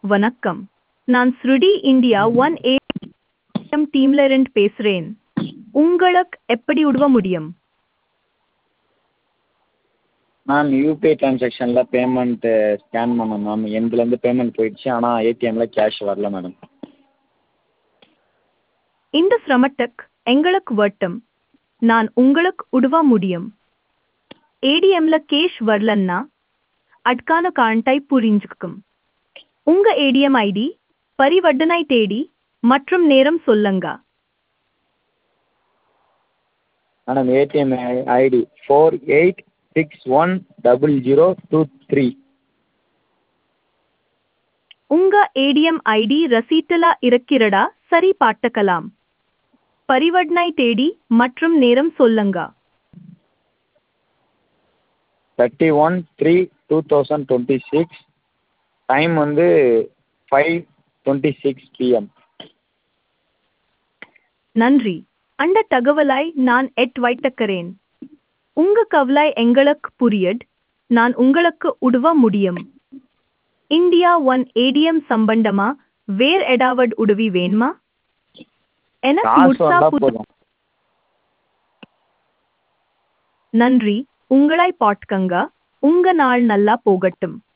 வணக்கம் நான் ஸ்ருடி இந்தியா ஒன் ஏஎம் டீம்ல இருந்து பேசுறேன் உங்களுக்கு எப்படி உதவ முடியும் மேம் யூபிஐ ட்ரான்சாக்ஷனில் பேமெண்ட்டு ஸ்கேன் பண்ணேன் மேம் என்துலேருந்து பேமெண்ட் போயிடுச்சு ஆனால் ஏடிஎம்மில் கேஷ் வரல மேடம் இந்த சிரமத்துக்கு எங்களுக்கு வட்டம் நான் உங்களுக்கு உதவ முடியும் ஏடிஎம்ல கேஷ் வரலன்னா அதுக்கான காரணத்தை புரிஞ்சுக்கும் உங்க ஏடிஎம் ஐடி பரிவர்த்தனை தேதி மற்றும் நேரம் சொல்லுங்க madam ATM ID four eight six one double zero two three உங்க ஏடிஎம் ஐடி ரசீட்டுல இருக்கிறதா சரி பார்த்துக்கலாம் பரிவர்த்தனை தேதி மற்றும் நேரம் சொல்லுங்க thirty one three two thousand twenty six time வந்து ஃபைவ் டுவெண்ட்டி சிக்ஸ் பிஎம் நன்றி அந்த தகவலை நான் எட் வைத்துக்கிறேன் உங்க கவலை எங்களுக்கு புரியட் நான் உங்களுக்கு உதவ முடியும் இந்தியா ஒன் ஏடிஎம் சம்பந்தமா வேற ஏதாவது உதவி வேணுமா எனக்கு காசு முழுசா வந்தால் புரி- போதும் நன்றி உங்களை பாட்கங்க உங்க நாள் நல்லா போகட்டும்